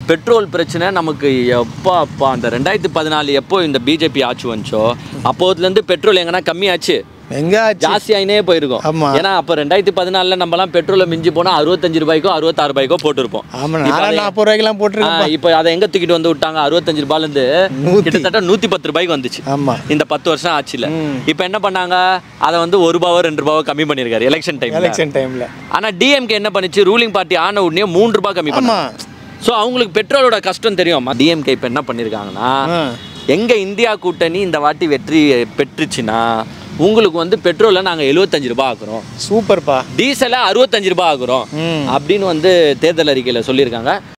Petrol பிரச்சனை நமக்கு எப்போ அப்போ அந்த ரெண்டாயிரத்தி பதினாலு எப்போ இந்த பிஜேபி ஆட்சி வந்துச்சோ அப்போதுலேருந்து பெட்ரோல் எங்கன்னா கம்மியாச்சு எங்க ஆச்சு ஜாஸ்தி ஆயினே போயிருக்கும் ஆமா. ஏன்னா அப்போ ரெண்டாயிரத்தி பதினாலில் நம்மலாம் பெட்ரோலை மிஞ்சி போனால் அறுபத்தஞ்சு ரூபாய்க்கோ அறுபத்தாறு ரூபாய்க்கோ போட்டிருப்போம் ஆமா இப்ப நாலா அதை- நாற்பது ரூபாய்க்கெல்லாம் போட்டிருக்கேன் ஆ, இப்போ அதை எங்க தூக்கிட்டு வந்து விட்டாங்க அறுபத்தஞ்சு ரூபாயிலேருந்து நூத்தி. கிட்டத்தட்ட நூற்றி பத்து ரூபாய்க்கு வந்துச்சு ஆமா இந்த பத்து வருஷம் ஆச்சுல இப்போ என்ன பண்ணாங்க அதை வந்து ஒரு ரூபாவோ ரெண்டு ரூபாவோ கம்மி பண்ணியிருக்காரு எலெக்ஷன் டைம் எலெக்ஷன் டைம்ல ஆனா டிஎம்கே என்ன பண்ணுச்சு ரூலிங் பார்ட்டி ஆன உடனே மூணு ரூபாய் கம்மி ஆமா பண்ணாங்க ஸோ அவங்களுக்கு பெட்ரோலோட கஷ்டம் தெரியும் டிஎம்கே இப்போ என்ன பண்ணியிருக்காங்கன்னா ஆ. எங்க இந்தியா கூட்டணி இந்த வாட்டி வெற்றி பெற்றுச்சுன்னா உங்களுக்கு வந்து பெட்ரோலை நாங்கள் எழுபத்தஞ்சு ரூபாய் ஆக்குறோம் சூப்பர்ப்பா டீசலை அறுபத்தஞ்சு ரூபாய் ஆக்குறோம் ம் அப்படின்னு வந்து தேர்தல் அறிக்கையில் சொல்லியிருக்காங்க